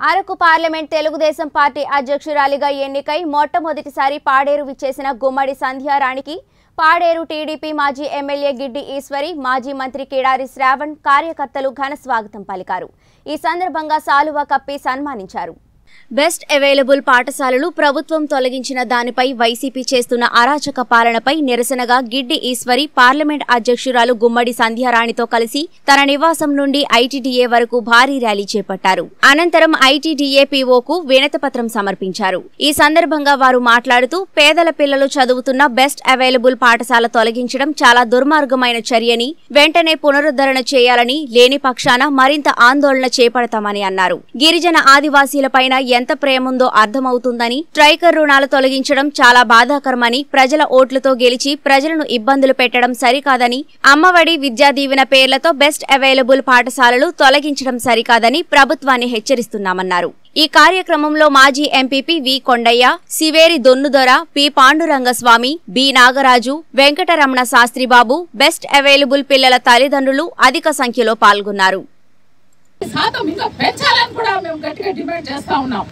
Araku parliament Telugu Desam party అధ్యక్షురాలిగా ఎన్నికై మొట్టమొదటిసారి పాడేరు విచ్చేసిన గుమ్మడి సంధ్యారాణికి పాడేరు టీడీపీ మాజీ ఎమ్మెల్యే గిడ్డి ఈశ్వరి మాజీ మంత్రి కిడారి శ్రావణ్ కార్యకర్తలు ఘన స్వాగతం పలికారు ఈ సందర్భంగా సాలువా కప్పి సన్మానించారు బెస్ట్ అవైలబుల్ పాఠశాలలు ప్రభుత్వం తొలగించిన దానిపై వైసీపీ చేస్తున్న అరాచక పాలనపై నిరసనగా గిడ్డి ఈశ్వరి పార్లమెంట్ అధ్యక్షురాలు గుమ్మడి సంధ్యారాణితో కలిసి తన నివాసం నుండి ఐటీడీఏ వరకు భారీ ర్యాలీ చేపట్టారు అనంతరం ఐటీడీఏ పీఓకు వినతిపత్రం సమర్పించారు ఈ సందర్భంగా వారు మాట్లాడుతూ పేదల పిల్లలు చదువుతున్న బెస్ట్ అవైలబుల్ పాఠశాల తొలగించడం చాలా దుర్మార్గమైన చర్యని వెంటనే పునరుద్ధరణ చేయాలని లేని పక్షాన మరింత ఆందోళన చేపడతామని అన్నారు గిరిజన ఆదివాసీలపైన ఎంత ప్రేముందో అర్థమవుతుందని ట్రైకర్ రుణాలు తొలగించడం చాలా బాధాకరమని ప్రజల ఓట్లతో గెలిచి ప్రజలను ఇబ్బందులు పెట్టడం సరికాదని అమ్మఒడి విద్యా దీవెన పేర్లతో బెస్ట్ అవైలబుల్ పాఠశాలలు తొలగించడం సరికాదని ప్రభుత్వాన్ని హెచ్చరిస్తున్నామన్నారు ఈ కార్యక్రమంలో మాజీ MPP V Kondaiah Siveri Donnudora P Pandurangaswamy B Nagaraju Venkataramana Sastribabu best available పిల్లల తల్లిదండ్రులు అధిక సంఖ్యలో పాల్గొన్నారు శాతం ఇంకా పెంచాలని కూడా మేము గట్టిగా డిమాండ్ చేస్తా ఉన్నాం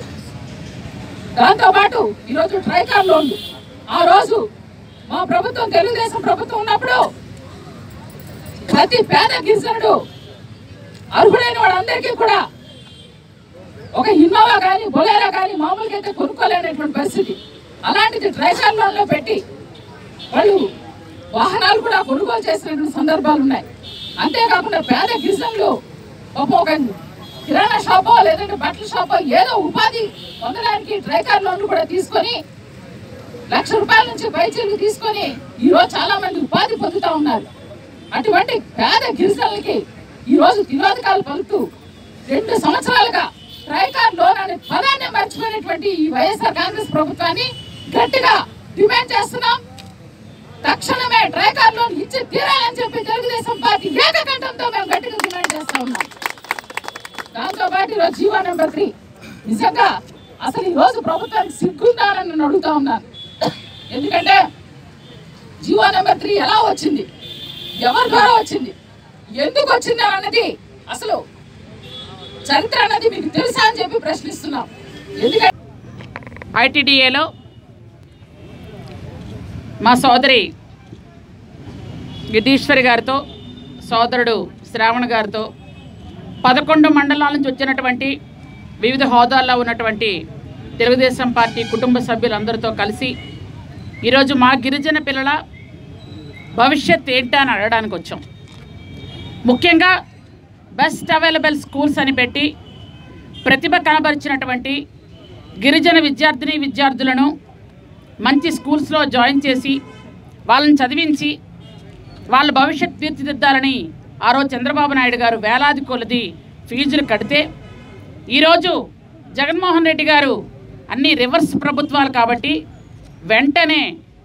దాంతో పాటు ఈరోజు ట్రైకార్ లోన్లు ఆ రోజు మా ప్రభుత్వం తెలుగుదేశం ప్రభుత్వం ఉన్నప్పుడు ప్రతి పేద గిరిజనుడు అర్హుడైన వాళ్ళందరికీ కూడా ఒక ఇన్నోవా కానీ బొలేరా కానీ మామూలుగా అయితే కొనుక్కోలేనటువంటి పరిస్థితి అలాంటిది ట్రైకార్ లోన్లో పెట్టి వాళ్ళు వాహనాలు కూడా కొనుగోలు చేసినటువంటి సందర్భాలు ఉన్నాయి అంతేకాకుండా పేద గిరిజనులు ఒక ఒక కిరాణా షాపో లేదంటే బట్టల షాపో ఏదో ఉపాధి పొందడానికి ట్రైకార్ లోన్లు కూడా తీసుకొని లక్ష రూపాయల నుంచి పైచీలు తీసుకొని ఈ రోజు చాలా మంది ఉపాధి పొందుతా ఉన్నారు అటువంటి పేద గిరిజనులకి ఈ రోజు తిరోధకాలు పలుకుతూ రెండు సంవత్సరాలుగా ట్రైకార్ లోన్ అనే పదాన్ని మర్చిపోయినటువంటి ఈ వైఎస్ఆర్ కాంగ్రెస్ ప్రభుత్వాన్ని గట్టిగా డిమాండ్ చేస్తున్నాం తక్షణమే ట్రైకార్ లోన్ ఇచ్చి తీరాలని చెప్పి తెలుగుదేశం పార్టీ ఏకకంఠంతో మేము గట్టిగా డిమాండ్ చేస్తా ఉన్నాం దాంతో పాటు ఈరోజు జీవో నెంబర్ త్రీ నిజంగా అసలు ఈ రోజు ప్రభుత్వానికి సిగ్గుండాలని నేను అడుగుతా ఉన్నాను ఎందుకంటే జీవో నెంబర్ త్రీ ఎలా వచ్చింది ఎవరి ద్వారా వచ్చింది ఎందుకు వచ్చింది అన్నది అసలు చరిత్ర అన్నది మీకు తెలుసా అని చెప్పి ప్రశ్నిస్తున్నాం ఎందుకంటే ఐటీడీఏలో మా సోదరి గిడ్డీశ్వరి గారితో సోదరుడు శ్రావణ్ గారితో పదకొండు మండలాల నుంచి వచ్చినటువంటి వివిధ హోదాల్లో ఉన్నటువంటి తెలుగుదేశం పార్టీ కుటుంబ సభ్యులందరితో కలిసి ఈరోజు మా గిరిజన పిల్లల భవిష్యత్ ఏంటి అని అడగడానికి వచ్చాం ముఖ్యంగా బెస్ట్ అవైలబుల్ స్కూల్స్ అని పెట్టి ప్రతిభ కనబరిచినటువంటి గిరిజన విద్యార్థిని విద్యార్థులను మంచి స్కూల్స్లో జాయిన్ చేసి వాళ్ళని చదివించి వాళ్ళ భవిష్యత్ తీర్చిదిద్దాలని ఆ రోజు చంద్రబాబు నాయుడు గారు వేలాది కొలది ఫీజులు కడితే ఈరోజు జగన్మోహన్ రెడ్డి గారు అన్ని రివర్స్ ప్రభుత్వాలు కాబట్టి వెంటనే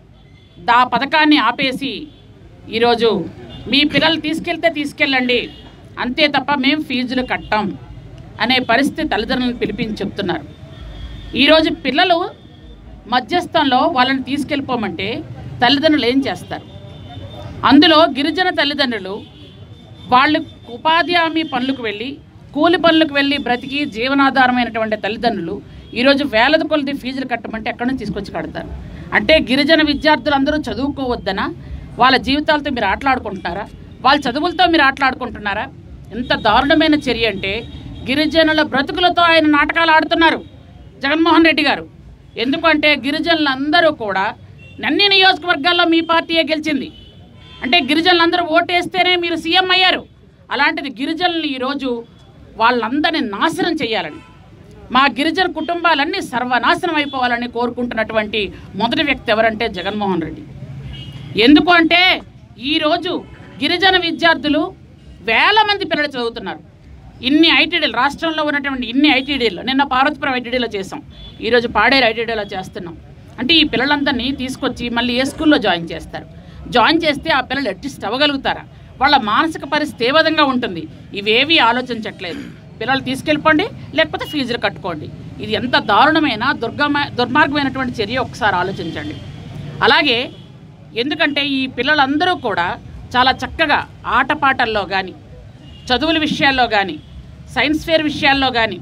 దా పథకాన్ని ఆపేసి ఈరోజు మీ పిల్లలు తీసుకెళ్తే తీసుకెళ్ళండి అంతే తప్ప మేము ఫీజులు కట్టాం అనే పరిస్థితి తల్లిదండ్రులను పిలిపించి చెప్తున్నారు ఈరోజు పిల్లలు మధ్యస్థంలో వాళ్ళని తీసుకెళ్ళిపోమంటే తల్లిదండ్రులు ఏం చేస్తారు అందులో గిరిజన తల్లిదండ్రులు వాళ్ళు ఉపాధి హామీ పనులకు వెళ్ళి కూలి పనులకు వెళ్ళి బ్రతికి జీవనాధారమైనటువంటి తల్లిదండ్రులు ఈరోజు వేలది కొలది ఫీజులు కట్టమంటే ఎక్కడి నుంచి తీసుకొచ్చి కడతారు అంటే గిరిజన విద్యార్థులందరూ చదువుకోవద్దనా వాళ్ళ జీవితాలతో మీరు ఆటలాడుకుంటున్నారా వాళ్ళ చదువులతో మీరు ఆటలాడుకుంటున్నారా ఎంత దారుణమైన చర్య అంటే గిరిజనుల బ్రతుకులతో ఆయన నాటకాలు ఆడుతున్నారు జగన్మోహన్ రెడ్డి గారు ఎందుకంటే గిరిజనులందరూ కూడా అన్ని నియోజకవర్గాల్లో మీ పార్టీయే గెలిచింది అంటే గిరిజనులందరూ ఓటేస్తేనే మీరు సీఎం అయ్యారు అలాంటిది గిరిజనులు ఈరోజు వాళ్ళందరినీ నాశనం చేయాలని మా గిరిజన కుటుంబాలన్నీ సర్వనాశనం అయిపోవాలని కోరుకుంటున్నటువంటి మొదటి వ్యక్తి ఎవరంటే జగన్మోహన్ రెడ్డి ఎందుకు అంటే ఈరోజు గిరిజన విద్యార్థులు వేల మంది పిల్లలు చదువుతున్నారు ఇన్ని ఐటీడీలు రాష్ట్రంలో ఉన్నటువంటి ఇన్ని ఐటీడీలు నిన్న పార్వతీపురం ఐటీడీలో చేసాం ఈరోజు పాడేరు ఐటీడీలో చేస్తున్నాం అంటే ఈ పిల్లలందరినీ తీసుకొచ్చి మళ్ళీ ఏ స్కూల్లో జాయిన్ చేస్తారు జాయిన్ చేస్తే ఆ పిల్లలు అడ్జస్ట్ అవ్వగలుగుతారా వాళ్ళ మానసిక పరిస్థితి ఏ విధంగా ఉంటుంది ఇవేవి ఆలోచించట్లేదు పిల్లలు తీసుకెళ్ళిపోండి లేకపోతే ఫీజులు కట్టుకోండి ఇది ఎంత దారుణమైన దుర్గమ దుర్మార్గమైనటువంటి చర్య ఒకసారి ఆలోచించండి అలాగే ఎందుకంటే ఈ పిల్లలందరూ కూడా చాలా చక్కగా ఆటపాటల్లో కానీ చదువుల విషయాల్లో కానీ సైన్స్ ఫేర్ విషయాల్లో కానీ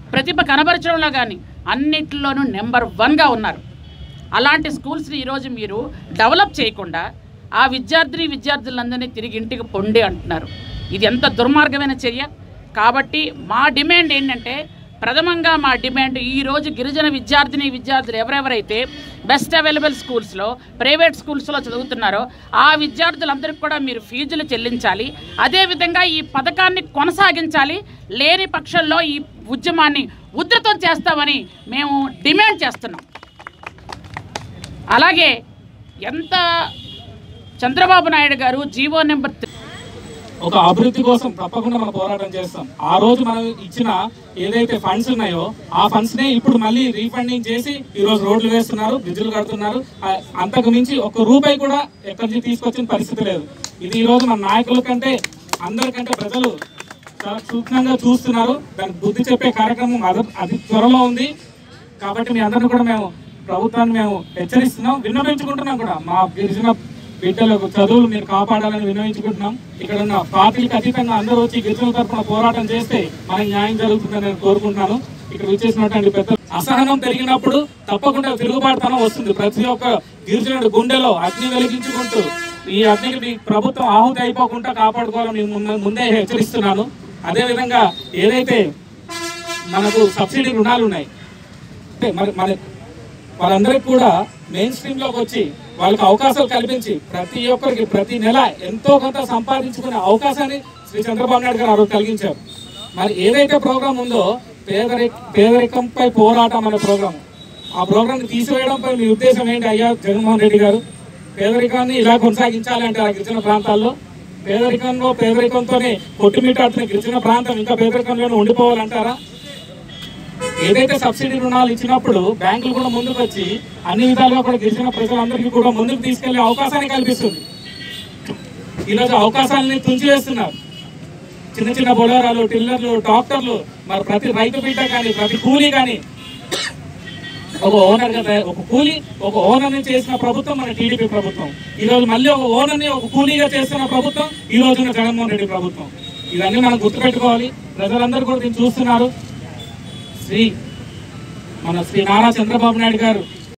ప్రతిభ కనబరచడంలో కానీ అన్నిటిలోనూ నెంబర్ వన్గా ఉన్నారు అలాంటి స్కూల్స్ని ఈరోజు మీరు డెవలప్ చేయకుండా ఆ విద్యార్థిని విద్యార్థులందరినీ తిరిగి ఇంటికి పొండి అంటున్నారు ఇది ఎంత దుర్మార్గమైన చర్య కాబట్టి మా డిమాండ్ ఏంటంటే ప్రథమంగా మా డిమాండ్ ఈరోజు గిరిజన విద్యార్థిని విద్యార్థులు ఎవరెవరైతే బెస్ట్ అవైలబుల్ స్కూల్స్లో ప్రైవేట్ స్కూల్స్లో చదువుతున్నారో ఆ విద్యార్థులందరికీ కూడా మీరు ఫీజులు చెల్లించాలి అదేవిధంగా ఈ పథకాన్ని కొనసాగించాలి లేని పక్షంలో ఈ ఉద్యమాన్ని ఉధృతం చేస్తామని మేము డిమాండ్ చేస్తున్నాం అలాగే ఎంత చంద్రబాబు నాయుడు గారు జీవో నెంబర్ త్రీ ఒక అభివృద్ధి కోసం తప్పకుండా మనం పోరాటం చేస్తాం ఆ రోజు మనం ఇచ్చిన ఏదైతే ఫండ్స్ ఉన్నాయో ఆ ఫండ్స్ నే ఇప్పుడు మళ్ళీ రీఫండింగ్ చేసి ఈ రోజు రోడ్లు వేస్తున్నారు బ్రిడ్జ్లు కడుతున్నారు ఆ, అంతకు మించి ఒక్క రూపాయి కూడా ఎక్కడి నుంచి తీసుకొచ్చిన పరిస్థితి లేదు ఇది ఈ రోజు మన నాయకుల కంటే అందరికంటే ప్రజలు చాలా సూక్ష్మంగా చూస్తున్నారు దానికి బుద్ధి చెప్పే కార్యక్రమం అద- అది త్వరలో ఉంది కాబట్టి మీ అందరిని కూడా మేము ప్రభుత్వాన్ని మేము హెచ్చరిస్తున్నాం విన్నవించుకుంటున్నాం కూడా మా గిరిజన బిడ్డలకు చదువులు మీరు కాపాడాలని విన్నవించుకుంటున్నాం ఇక్కడ ఉన్న పార్టీలకు అతీతంగా అందరూ వచ్చి గిరిజనుల తరఫున పోరాటం చేస్తే మనకి న్యాయం జరుగుతుందని నేను కోరుకుంటున్నాను ఇక్కడ విచ్చేసినటువంటి పెద్ద అసహనం పెరిగినప్పుడు తప్పకుండా తిరుగుబాటుతనం వస్తుంది ప్రతి ఒక్క గిరిజనుడు గుండెలో అగ్ని వెలిగించుకుంటూ ఈ అగ్నికి మీ ప్రభుత్వం ఆహుతి అయిపోకుండా కాపాడుకోవాలని నేను ముందు- ముందే హెచ్చరిస్తున్నాను అదేవిధంగా ఏదైతే మనకు సబ్సిడీ రుణాలు ఉన్నాయి అంటే మరి మన వాళ్ళందరికీ కూడా మెయిన్ స్ట్రీమ్ లోకి వచ్చి వాళ్ళకి అవకాశాలు కల్పించి ప్రతి ఒక్కరికి ప్రతి నెల ఎంతో కొంత సంపాదించుకునే అవకాశాన్ని శ్రీ చంద్రబాబు నాయుడు గారు ఆ రోజు కలిగించారు మరి ఏదైతే ప్రోగ్రామ్ ఉందో పేదరి పేదరికంపై పోరాటం అనే ప్రోగ్రామ్ ఆ ప్రోగ్రామ్ తీసివేయడంపై మీ ఉద్దేశం ఏంటి అయ్యా జగన్మోహన్ రెడ్డి గారు పేదరికాన్ని ఇలా కొనసాగించాలి అంటారా గిరిజన ప్రాంతాల్లో పేదరికంలో పేదరికంతోనే కొట్టుమిట్టాడుతున్న గిరిజన ప్రాంతం ఇంకా పేదరికంలోనే ఉండిపోవాలంటారా ఏదైతే సబ్సిడీ రుణాలు ఇచ్చినప్పుడు బ్యాంకులు కూడా ముందుకు వచ్చి అన్ని విధాలుగా కూడా గిరిజన ప్రజలందరికీ కూడా ముందుకు తీసుకెళ్లే అవకాశాన్ని కల్పిస్తుంది ఈరోజు అవకాశాలని తుంచివేస్తున్నారు చిన్న చిన్న బొలరాలు టిల్లర్లు ట్రాక్టర్లు మరి ప్రతి రైతు బిడ్డ కానీ ప్రతి కూలీ కానీ ఒక ఓనర్ గా తయారు- ఒక కూలీ ఒక ఓనర్ ని చేసిన ప్రభుత్వం మన టీడీపీ ప్రభుత్వం ఈ రోజు మళ్ళీ ఒక ఓనర్ ని ఒక కూలీగా చేస్తున్న ప్రభుత్వం ఈ రోజున జగన్మోహన్ రెడ్డి ప్రభుత్వం ఇవన్నీ మనం గుర్తుపెట్టుకోవాలి ప్రజలందరూ కూడా దీన్ని చూస్తున్నారు శ్రీ మన శ్రీ నారా చంద్రబాబు నాయుడు గారు